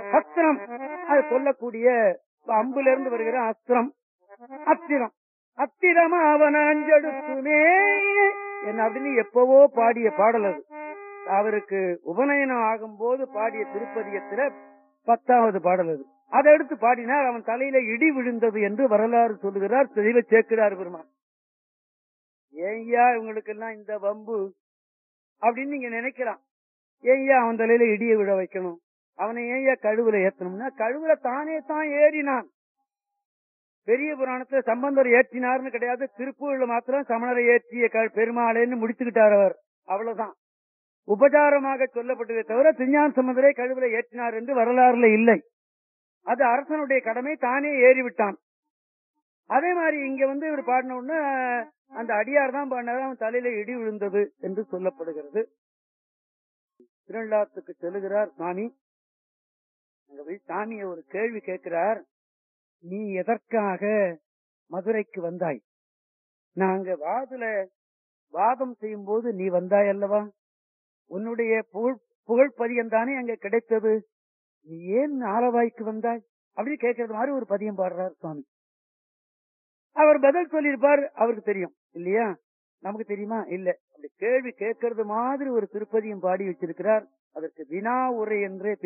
அஸ்திரம் அது கொல்லக்கூடிய அம்புல இருந்து வருகிற அஸ்திரம் அத்திரம் அத்திரம் அவன் அஞ்செடுத்துமே என்ன அப்படின்னு எப்பவோ பாடிய பாடல் அது அவருக்கு உபநயனம் ஆகும்போது பாடிய திருப்பதியத்துல பத்தாவது பாடல் அது அதை எடுத்து பாடினார் அவன் தலையில இடி விழுந்தது என்று வரலாறு சொல்லுகிறார் தெளிவ சேர்க்கிறார் பெருமான் ஏய்யா இவங்களுக்கு எல்லாம் இந்த வம்பு அப்படின்னு நீங்க நினைக்கலாம் ஏய்யா அவன் தலையில இடியை விழ வைக்கணும் அவனை ஏய்யா கழுவுல ஏத்தணும்னா கழுவுல தானே தான் ஏறினான் பெரிய புராணத்துல சம்பந்தர் ஏற்றினார்னு கிடையாது திருப்பூர்ல மாத்திரம் சமணரை ஏற்றிய க- பெருமாளேன்னு முடிச்சுக்கிட்டார் அவர் அவ்வளவுதான் உபச்சாரமாக சொல்லப்பட்டதே தவிர திருஞான சம்பந்தரை கழுவுல ஏற்றினார் என்று வரலாறுல இல்லை அது அரசனுடைய கடமை தானே ஏறிவிட்டான் அதே மாதிரி இங்க வந்து இவர் பாடின உடனே அந்த அடியார் தான் பாடினார் அவன் தலையில இடி விழுந்தது என்று சொல்லப்படுகிறது திருநள்ளாத்துக்கு செல்லுகிறார் சாமி அங்க போய் சாமியை ஒரு கேள்வி கேட்கிறார் நீ எதற்காக மதுரைக்கு வந்தாய் நாங்க வாதுல வாதம் செய்யும் போது நீ வந்தாய் அல்லவா உன்னுடைய புகழ் புகழ் பதியம் தானே அங்க கிடைத்தது நீ ஏன் ஆலவாய்க்கு வந்தாய் அப்படின்னு கேட்கறது மாதிரி ஒரு பதியம் பாடுறார் சுவாமி அவர் பதில் சொல்லியிருப்பார் அவருக்கு தெரியும் இல்லையா நமக்கு தெரியுமா இல்ல அப்படி கேள்வி கேட்கறது மாதிரி ஒரு திருப்பதியும் பாடி வச்சிருக்கிறார் அதற்கு வினா உரை என்றே